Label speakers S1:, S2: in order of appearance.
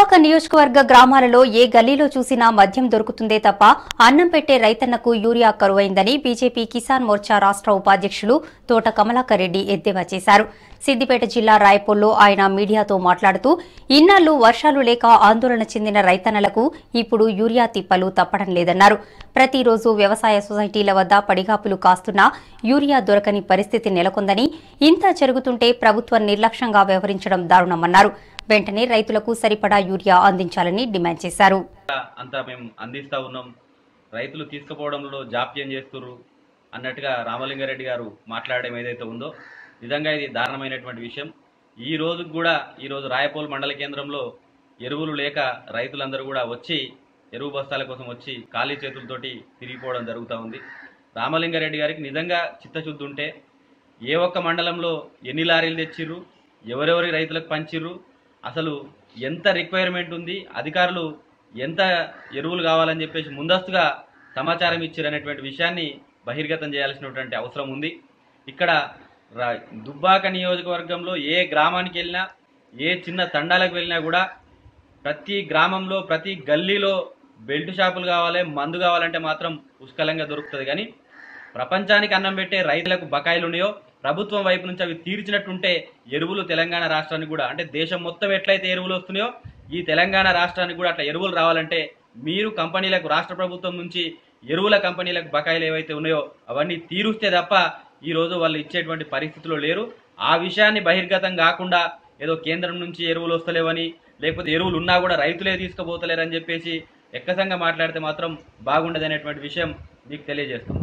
S1: దుబ్బాక నియోజకవర్గ గ్రామాలలో ఏ గల్లీలో చూసినా మద్యం దొరుకుతుందే తప్ప అన్నం పెట్టే రైతన్నకు యూరియా కరువైందని బీజేపీ కిసాన్ మోర్చా రాష్ట్ర ఉపాధ్యక్షులు తోట కమలాకర్ రెడ్డి ఎద్దేవా చేశారు సిద్దిపేట జిల్లా రాయపూర్లో ఆయన మీడియాతో మాట్లాడుతూ ఇన్నాళ్లు వర్షాలు లేక ఆందోళన చెందిన రైతన్నలకు ఇప్పుడు యూరియా తిప్పలు తప్పడం లేదన్నారు ప్రతిరోజు వ్యవసాయ సొసైటీల వద్ద పడిగాపులు కాస్తున్నా యూరియా దొరకని పరిస్థితి నెలకొందని ఇంత జరుగుతుంటే ప్రభుత్వం నిర్లక్ష్యంగా వ్యవహరించడం దారుణమన్నారు వెంటనే రైతులకు సరిపడా యూరియా అందించాలని డిమాండ్ చేశారు
S2: అంతా మేము అందిస్తా ఉన్నాం రైతులు తీసుకుపోవడంలో జాప్యం చేస్తుర్రు అన్నట్టుగా రామలింగారెడ్డి గారు మాట్లాడడం ఏదైతే ఉందో నిజంగా ఇది దారుణమైనటువంటి విషయం ఈ రోజు కూడా ఈ రోజు రాయపోల్ మండల కేంద్రంలో ఎరువులు లేక రైతులందరూ కూడా వచ్చి ఎరువు బస్తాల కోసం వచ్చి ఖాళీ చేతులతోటి తిరిగిపోవడం జరుగుతూ ఉంది రామలింగారెడ్డి గారికి నిజంగా చిత్తశుద్ధి ఉంటే ఏ ఒక్క మండలంలో ఎన్ని లారీలు తెచ్చిర్రు ఎవరెవరి రైతులకు పంచిర్రు అసలు ఎంత రిక్వైర్మెంట్ ఉంది అధికారులు ఎంత ఎరువులు కావాలని చెప్పేసి ముందస్తుగా సమాచారం ఇచ్చారనేటువంటి విషయాన్ని బహిర్గతం చేయాల్సినటువంటి అవసరం ఉంది ఇక్కడ రా- దుబ్బాక నియోజకవర్గంలో ఏ గ్రామానికి వెళ్ళినా ఏ చిన్న తండాలకు వెళ్ళినా కూడా ప్రతి గ్రామంలో ప్రతి గల్లీలో బెల్ట్ షాపులు కావాలి మందు కావాలంటే మాత్రం పుష్కలంగా దొరుకుతుంది కానీ ప్రపంచానికి అన్నం పెట్టే రైతులకు బకాయిలు ఉన్నాయో ప్రభుత్వం వైపు నుంచి అవి తీర్చినట్టుంటే ఎరువులు తెలంగాణ రాష్ట్రానికి కూడా అంటే దేశం మొత్తం ఎట్లయితే ఎరువులు వస్తున్నాయో ఈ తెలంగాణ రాష్ట్రానికి కూడా అట్లా ఎరువులు రావాలంటే మీరు కంపెనీలకు రాష్ట్ర ప్రభుత్వం నుంచి ఎరువుల కంపెనీలకు బకాయిలు ఏవైతే ఉన్నాయో అవన్నీ తీరుస్తే తప్ప ఈ రోజు వాళ్ళు ఇచ్చేటువంటి పరిస్థితిలో లేరు ఆ విషయాన్ని బహిర్గతం కాకుండా ఏదో కేంద్రం నుంచి ఎరువులు వస్తలేవని లేకపోతే ఎరువులు ఉన్నా కూడా రైతులే తీసుకుపోతలేరని చెప్పేసి ఎక్కసంగా మాట్లాడితే మాత్రం బాగుండదనేటువంటి విషయం మీకు తెలియజేస్తాం